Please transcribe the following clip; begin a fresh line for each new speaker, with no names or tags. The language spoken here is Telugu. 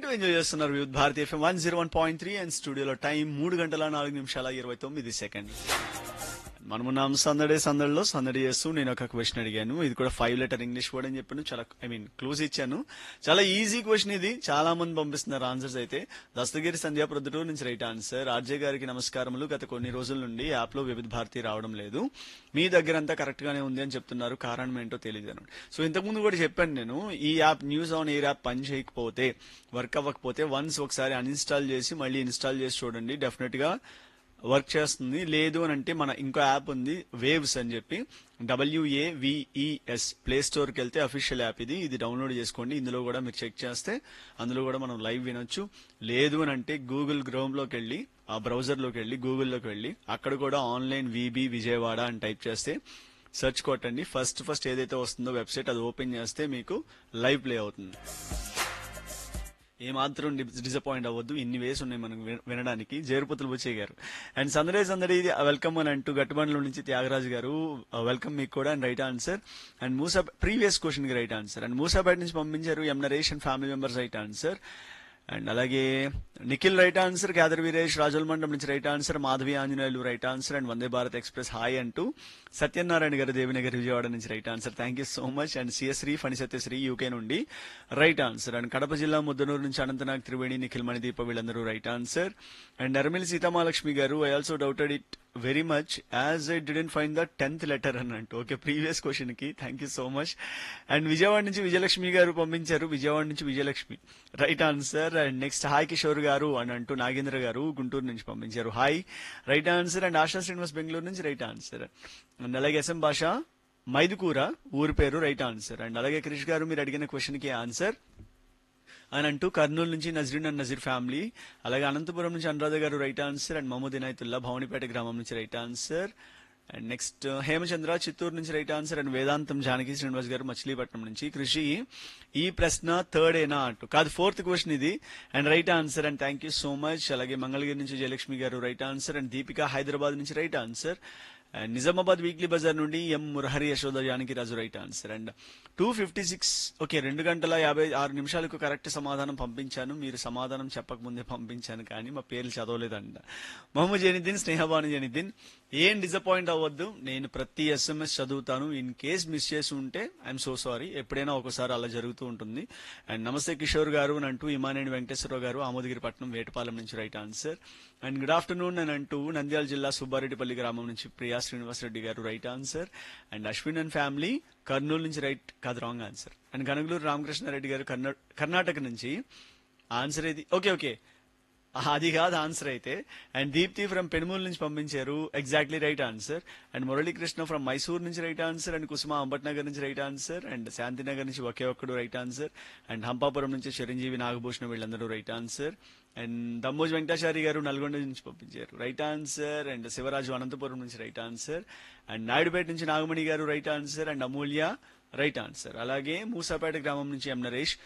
వింటూ ఎంజాయ్ చేస్తున్నారు Vividh Bharati FM one zero one point three and స్టూడియోలో టైం మూడు గంటల నాలుగు నిమిషాల ఇరవై తొమ్మిది సెకండ్ మనమున్నాం సందడే సందడిలో సందడి చేస్తూ నేను ఒక క్వశ్చన్ అడిగాను ఇది కూడా ఫైవ్ లెటర్ ఇంగ్లీష్ వర్డ్ అని చెప్పాను చాలా ఐ మీన్ క్లూజ్ ఇచ్చాను చాలా ఈజీ క్వశ్చన్ ఇది చాలా మంది పంపిస్తున్నారు ఆన్సర్స్ అయితే దస్తగిరి సంధ్యా ప్రొద్దుటూరు నుంచి రైట్ ఆన్సర్ ఆర్జే గారికి నమస్కారములు గత కొన్ని రోజుల నుండి యాప్ లో వివిధ భారతి రావడం లేదు మీ దగ్గర అంతా కరెక్ట్ గానే ఉంది అని చెప్తున్నారు కారణం ఏంటో తెలియదు అని సో ఇంతకుముందు కూడా చెప్పాను నేను ఈ app news on air app పని చేయకపోతే వర్క్ అవ్వకపోతే వన్స్ ఒకసారి అన్ఇన్స్టాల్ చేసి మళ్ళీ ఇన్స్టాల్ చేసి చూడండి డెఫినెట్ గా వర్క్ చేస్తుంది లేదు అని అంటే మన ఇంకో యాప్ ఉంది వేవ్స్ అని చెప్పి డబ్ల్యూఏవిఈఎస్ ప్లే స్టోర్కి వెళ్తే అఫీషియల్ యాప్ ఇది ఇది డౌన్లోడ్ చేసుకోండి ఇందులో కూడా మీరు చెక్ చేస్తే అందులో కూడా మనం లైవ్ వినొచ్చు లేదు అని అంటే గూగుల్ క్రోమ్లోకి వెళ్ళి ఆ బ్రౌజర్లోకి వెళ్ళి గూగుల్లోకి వెళ్ళి అక్కడ కూడా ఆన్లైన్ విబి విజయవాడ అని టైప్ చేస్తే సెర్చ్ కొట్టండి ఫస్ట్ ఫస్ట్ ఏదైతే వస్తుందో వెబ్సైట్ అది ఓపెన్ చేస్తే మీకు లైవ్ ప్లే అవుతుంది ఏమాత్రం డిసప్పాయింట్ అవ్వద్దు ఇన్ని వేస్ ఉన్నాయి మనకు విన- వినడానికి జేరుపతులు బుచ్చయ్య గారు అండ్ సందడే సందడి వెల్కమ్ అని అంటూ గట్టుబండ్ల నుంచి త్యాగరాజు గారు వెల్కమ్ మీకు కూడా అండ్ రైట్ ఆన్సర్ అండ్ మూసా ప్రీవియస్ క్వశ్చన్ కి రైట్ ఆన్సర్ అండ్ మూసాపేట నుంచి పంపించారు M Naresh and family members right answer and అలాగే నిఖిల్ రైట్ ఆన్సర్ క్యాదర్ వీరేష్ రాజుల మండలం నుంచి right answer Madhavi Anjaneyulu right answer and Vande Bharat express hi అంటూ సత్యనారాయణ గారు దేవినగర్ విజయవాడ నుంచి right answer thank you so much and సిఎస్శ్రీ ఫణి సత్యశ్రీ యూకే నుండి రైట్ ఆన్సర్ అండ్ కడప జిల్లా ముద్దనూరు నుంచి అనంతనాగ్ త్రివేణి నిఖిల్ మణిదీప వీళ్ళందరూ రైట్ ఆన్సర్ అండ్ నర్మిల్ Seethamahalakshmi garu I also doubted it very much as I didn't find the tenth letter అన్నట్టు ఓకే ప్రీవియస్ క్వశ్చన్ కి thank you so much and Vijayawada నుంచి విజయలక్ష్మి గారు పంపించారు విజయవాడ నుంచి Vijayalakshmi right answer and next hi Kishore garu అని అంటూ నాగేంద్ర గారు గుంటూరు నుంచి పంపించారు hi right answer and Asha Srinivas Bengaluru నుంచి రైట్ ఆన్సర్ అండ్ అలాగే ఎస్ఎం భాష మైదుకూర ఊరి పేరు రైట్ ఆన్సర్ అండ్ అలాగే క్రిష్ గారు మీరు అడిగిన క్వశ్చన్ కి ఆన్సర్ అని అంటూ కర్నూలు నుంచి నజరీన్ అండ్ నజీర్ ఫ్యామిలీ అలాగే అనంతపురం నుంచి Anuradha garu right answer and Mahmood Inayatullah Bhavanipet గ్రామం నుంచి right answer and next Hemachandra Chittoor నుంచి రైట్ ఆన్సర్ అండ్ వేదాంతం జానకి శ్రీనివాస్ గారు మచిలీపట్నం నుంచి కృషి ఈ ప్రశ్న థర్డ్ ఏనా అంటూ కాదు ఫోర్త్ క్వశ్చన్ ఇది and right answer and thank you so much అలాగే మంగళగిరి నుంచి Jayalakshmi garu right answer and Deepika Hyderabad నుంచి right answer and Nizamabad weekly bazaar నుండి M Murahari Yashoda Janaki Raju right answer and two fifty six okay రెండు గంటల యాభై ఆరు నిమిషాలకు కరెక్ట్ సమాధానం పంపించాను మీరు సమాధానం చెప్పక ముందే పంపించాను కానీ మా పేర్లు చదవలేదంట మహమ్మద్ జనిద్దీన్ స్నేహబాను జనిద్దీన్ ఏం డిసప్పాయింట్ అవ్వద్దు నేను ప్రతి ఎస్ఎంఎస్ చదువుతాను ఇన్ కేస్ మిస్ చేసి ఉంటే ఐఎమ్ సో సారీ ఎప్పుడైనా ఒకసారి అలా జరుగుతూ ఉంటుంది అండ్ నమస్తే కిషోర్ గారు అని అంటూ ఇమానేని వెంకటేశ్వరరావు గారు ఆమోదగిరిపట్నం వేటపాలెం నుంచి right answer and good afternoon అని అంటూ నంద్యాల జిల్లా సుబ్బారెడ్డిపల్లి గ్రామం నుంచి Priya Srinivas Reddy garu right answer and Ashwin and family Kurnool నుంచి రైట్ కాదు wrong answer and Kanagaluru Ramakrishnareddy garu కర్ణా- కర్ణాటక నుంచి ఆన్సర్ ఇది ఓకే ఓకే అది కాదు ఆన్సర్ అయితే అండ్ దీప్తి ఫ్రమ్ పెనుమూలు నుంచి పంపించారు exactly right answer and Muralikrishna from Mysore నుంచి right answer and Kusuma Ambatnagar నుంచి రైట్ ఆన్సర్ అండ్ శాంతినగర్ నుంచి ఒకే ఒక్కడు రైట్ ఆన్సర్ అండ్ హంపాపురం నుంచి చిరంజీవి నాగభూషణ వీళ్ళందరూ right answer and Dammoj Venkatachari garu Nalgonda నుంచి పంపించారు right answer and Sivaraju Anantapur నుంచి రైట్ ఆన్సర్ అండ్ నాయుడుపేట నుంచి Nagamani garu right answer and Amulya right answer అలాగే మూసాపేట గ్రామం నుంచి ఎం నరేష్